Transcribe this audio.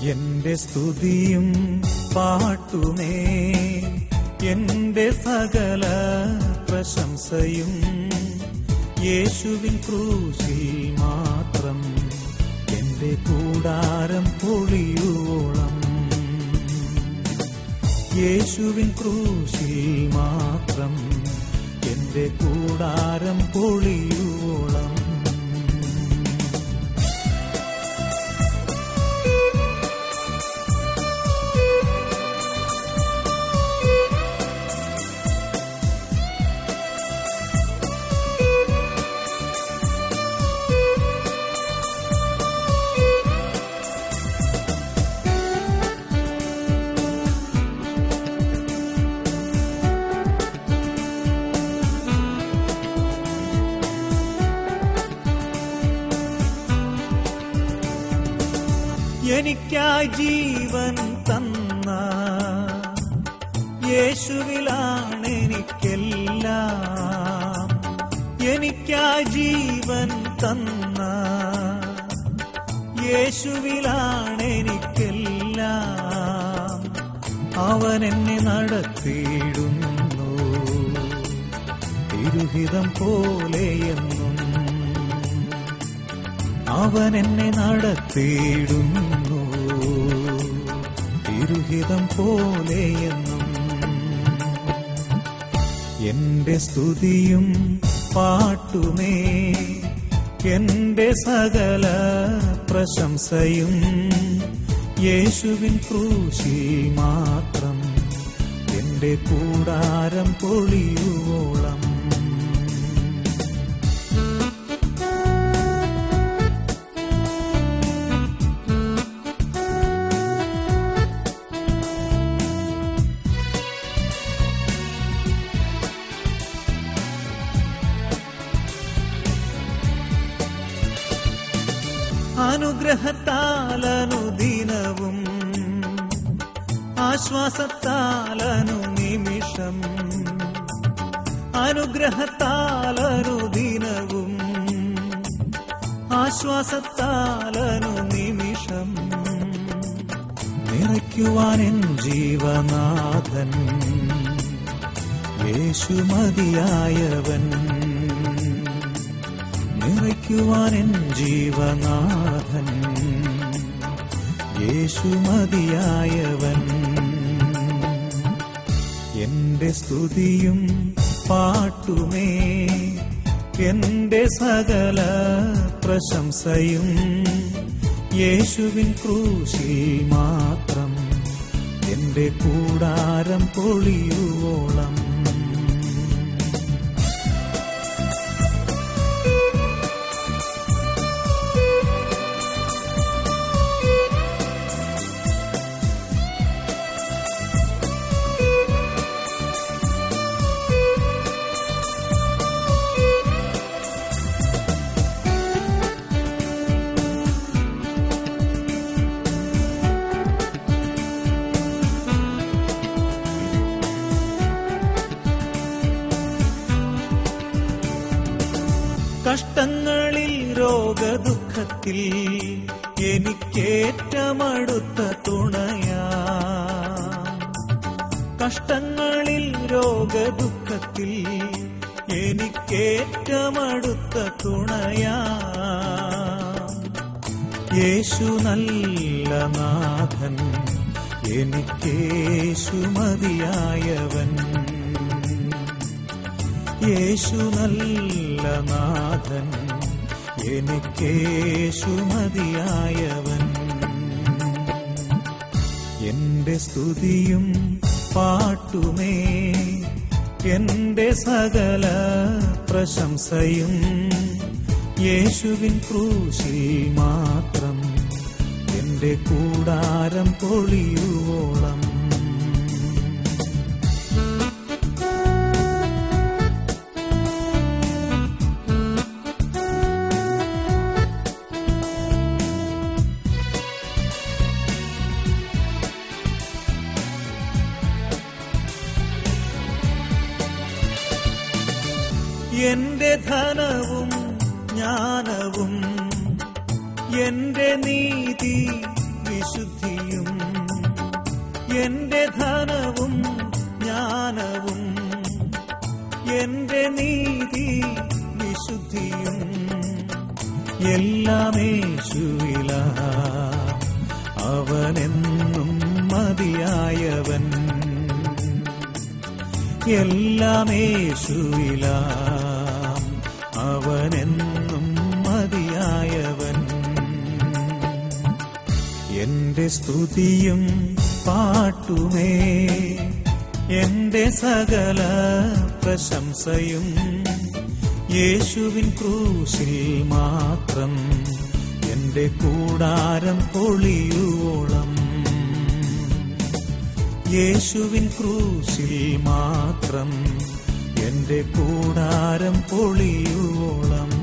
എന്റെ സ്തുതിയും പാട്ടുമേ എന്റെ സകല പ്രശംസയും യേശുവിൻ ക്രൂശിൽ മാത്രം എന്റെ കൂടാരം പൊളിയോളം യേശുവിൻ ക്രൂശിൽ മാത്രം എന്റെ കൂടാരം പൊളിയോളം എനിക്കായി ജീവൻ തന്ന യേശുവിലാണ് എനിക്കെല്ലാം എനിക്കായി ജീവൻ തന്ന യെശുവിലാണ് എനിക്കെല്ലാം അവൻ എന്നെ നടത്തിയിടുന്നു തിരുഹിതം പോലെയെന്നും അവൻ എന്നെ നടത്തിയിടുന്നു തിരുഹിതം പോലെയെന്നും എന്റെ സ്തുതിയും പാട്ടുമേ എന്റെ സകല പ്രശംസയും യേശുവിൻ ക്രൂശിൽ മാത്രം എന്റെ കൂടാരം പൊളിയുവോളം അനുഗ്രഹത്താലനുദിനവും ആശ്വാസത്താലനു നിമിഷം അനുഗ്രഹത്താലനുദിനവും ആശ്വാസത്താലനു നിമിഷം നിറയ്ക്കുവാൻ എൻ ജീവനാഥൻ യേശുമതിയായവൻ നിറയ്ക്കുവാൻ എൻ ജീവനാഥൻ യേശുമതിയായവൻ എന്റെ സ്തുതിയും പാട്ടുമേ എന്റെ സകല പ്രശംസയും യേശുവിൻ ക്രൂശിൽ മാത്രം എന്റെ കൂടാരം പൊളിയുവോളം കഷ്ടങ്ങളിൽ രോഗദുഃഖത്തിൽ എനിക്കേറ്റമടുത്ത തുണയാ കഷ്ടങ്ങളിൽ രോഗദുഃഖത്തിൽ എനിക്കേറ്റമടുത്ത തുണയാ യേശു നല്ല നാഥൻ എനിക്കേശു മതിയായവൻ യേശു നല്ല നാഥൻ എനിക്കേശു മതിയായവൻ എന്റെ സ്തുതിയും പാട്ടുമേ എന്റെ സകല പ്രശംസയും യേശുവിൻ ക്രൂശിൽ മാത്രം എന്റെ കൂടാരം പൊളിയുവോളം എന്റെ ധനവും ജ്ഞാനവും എന്റെ നീതി വിശുദ്ധി വിശുദ്ധിയും എന്റെ ധനവും ജ്ഞാനവും എന്റെ നീതി വിശുദ്ധിയും എല്ലാമേശുവില അവനെന്നും മതിയായവൻ എല്ലാമേശുവില അവനെന്നും മതിയായവൻ എന്റെ സ്തുതിയും പാട്ടുമേ എന്റെ സകല പ്രശംസയും യേശുവിൻ ക്രൂശിൽ മാത്രം എന്റെ കൂടാരം പൊളിയുവോളം യേശുവിൻ ക്രൂശിൽ മാത്രം എന്റെ കൂടാരം പൊളിയുവോളം